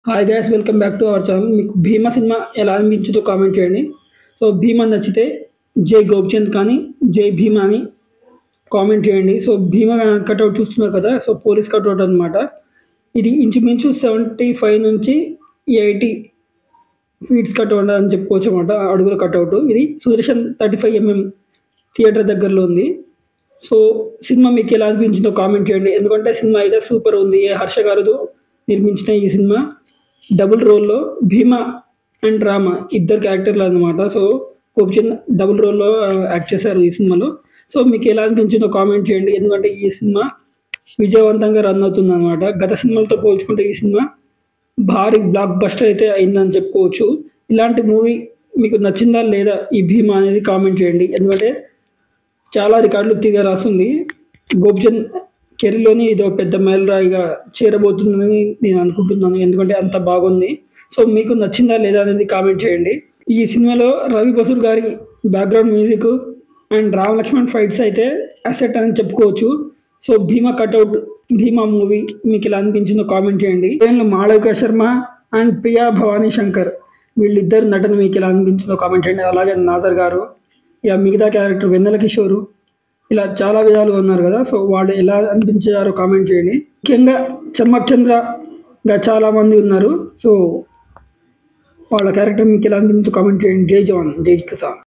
hi guys welcome back to our channel మీకు Bheema cinema ఎలా అనిపించిందో కామెంట్ చేయండి సో భీమా నచ్చితే జై గోపిచంద్ కానీ జై భీమా అని కామెంట్ చేయండి సో భీమా కట్అవుట్ చూస్తున్నారు కదా సో పోలీస్ కట్అవుట్ అనమాట ఇది ఇంచుమించు సెవెంటీ ఫైవ్ నుంచి ఎయిటీ ఫీట్స్ కట్అవుట్ అని చెప్పుకోవచ్చు అనమాట అడుగుల కట్అవుట్ ఇది Sudarshan thirty five MM theatre దగ్గరలో ఉంది సో సినిమా మీకు ఎలా అనిపించిందో కామెంట్ చేయండి ఎందుకంటే సినిమా అయితే సూపర్ ఉంది ఏ హర్ష గారు నిర్మించిన ఈ సినిమా డబుల్ రోల్లో భీమా అండ్ రామ ఇద్దరు క్యారెక్టర్లు అనమాట సో గోపిచంద్ డబుల్ రోల్లో యాక్ట్ చేశారు ఈ సినిమాలో సో మీకు ఎలా అనిపించిందో కామెంట్ చేయండి ఎందుకంటే ఈ సినిమా విజయవంతంగా రన్ అవుతుంది అనమాట గత సినిమాలతో పోల్చుకుంటే ఈ సినిమా భారీ బ్లాక్ బస్టర్ అయితే అయిందని చెప్పుకోవచ్చు ఇలాంటి మూవీ మీకు నచ్చిందా లేదా ఈ భీమా అనేది కామెంట్ చేయండి ఎందుకంటే చాలా రికార్డులు తిరిగి రాస్తుంది గోపిచంద్ కెరీర్లోని ఇది ఒక పెద్ద మైలురాయిగా చేరబోతుందని నేను అనుకుంటున్నాను ఎందుకంటే అంత బాగుంది సో మీకు నచ్చిందా లేదా అనేది కామెంట్ చేయండి ఈ సినిమాలో రవి బసూర్ గారి background music and Ram Lakshman fights అయితే అసెట్ అని చెప్పుకోవచ్చు so Bheema cutout Bheema movie మీకు ఎలా అనిపించిందో కామెంట్ చేయండి దీనిలో మాళవిక శర్మ అండ్ ప్రియా భవానీ శంకర్ వీళ్ళిద్దరు నటన మీకు ఎలా అనిపించిందో కామెంట్ చేయండి అలాగే నాజర్ గారు ఇక మిగతా క్యారెక్టర్ వెన్నెల కిషోరు ఇలా చాలా విధాలుగా ఉన్నారు కదా సో వాళ్ళు ఎలా అనిపించారో కామెంట్ చేయండి ముఖ్యంగా చమ్మక్ చంద్రగా చాలామంది ఉన్నారు సో వాళ్ళ క్యారెక్టర్ మీకు ఎలా అనిపించిందో కామెంట్ చేయండి జై జవాన్ జై కిసాన్